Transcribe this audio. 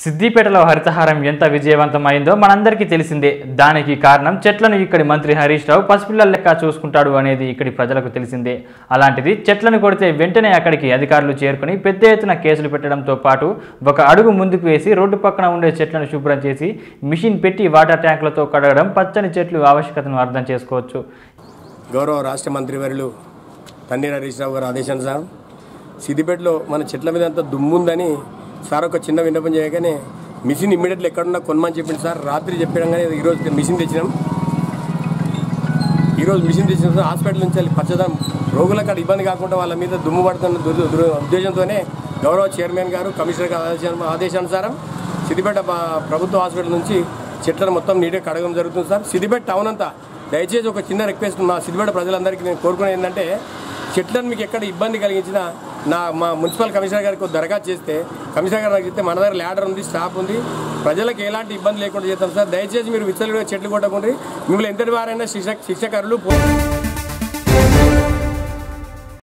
సిద్దిపేటలో హరితహారం ఎంత విజయవంతమైందో మనందరికీ తెలిసిందే దానికి కారణం చెట్లను ఇక్కడి మంత్రి హరీష్ రావు పసిపిల్లల లెక్క చూసుకుంటాడు అనేది ఇక్కడి ప్రజలకు తెలిసిందే అలాంటిది చెట్లను కొడితే వెంటనే అక్కడికి అధికారులు చేరుకుని పెద్ద ఎత్తున కేసులు పెట్టడంతో పాటు ఒక అడుగు ముందుకు వేసి రోడ్డు పక్కన ఉండే చెట్లను శుభ్రం చేసి మిషన్ పెట్టి వాటర్ ట్యాంకులతో కడగడం పచ్చని చెట్లు ఆవశ్యకతను అర్థం చేసుకోవచ్చు గౌరవ రాష్ట్ర మంత్రివర్యులు తన్నీర్ హరీష్ రావు గారు ఆదేశానుసారం సిద్దిపేటలో మన చెట్ల మీద అంత దుమ్ముందని సార్ ఒక చిన్న విన్నపం చేయగానే మిషన్ ఇమ్మీడియట్లీ ఎక్కడున్నా కొనమని చెప్పింది సార్ రాత్రి చెప్పడంగానే ఈరోజు మిషన్ తెచ్చినాం ఈరోజు మిషన్ తెచ్చిన తర్వాత హాస్పిటల్ నుంచి వెళ్ళి పచ్చదనం రోగులకు అక్కడ ఇబ్బంది కాకుండా వాళ్ళ మీద దుమ్ము పడుతున్న దుర్- దుర్- ఉద్దేశంతోనే గౌరవ చైర్మన్ గారు కమిషనర్ గారు ఆదేశం- ఆదేశానుసారం సిద్దిపేట ప- ప్రభుత్వ హాస్పిటల్ నుంచి చెట్లను మొత్తం నీట్గా కడగడం జరుగుతుంది సార్ సిద్దిపేట టౌన్ అంతా దయచేసి ఒక చిన్న రిక్వెస్ట్ మా సిద్దిపేట ప్రజలందరికీ నేను కోరుకునేది ఏంటంటే చెట్లను మీకు ఎక్కడ ఇబ్బంది కలిగించినా నా మా మున్సిపల్ కమిషనర్ గారికి ఒక దరఖాస్తు చేస్తే కమిషనర్ గారు నాకు చెప్తే మన దగ్గర ల్యాడర్ ఉంది స్టాఫ్ ఉంది ప్రజలకు ఎలాంటి ఇబ్బంది లేకుండా చేస్తాం సార్ దయచేసి మీరు విచ్చలుగా చెట్లు కొట్టకుండా మిమ్మల్ని ఎంతటి వారైనా శిక్ష శిక్షకరులు పో-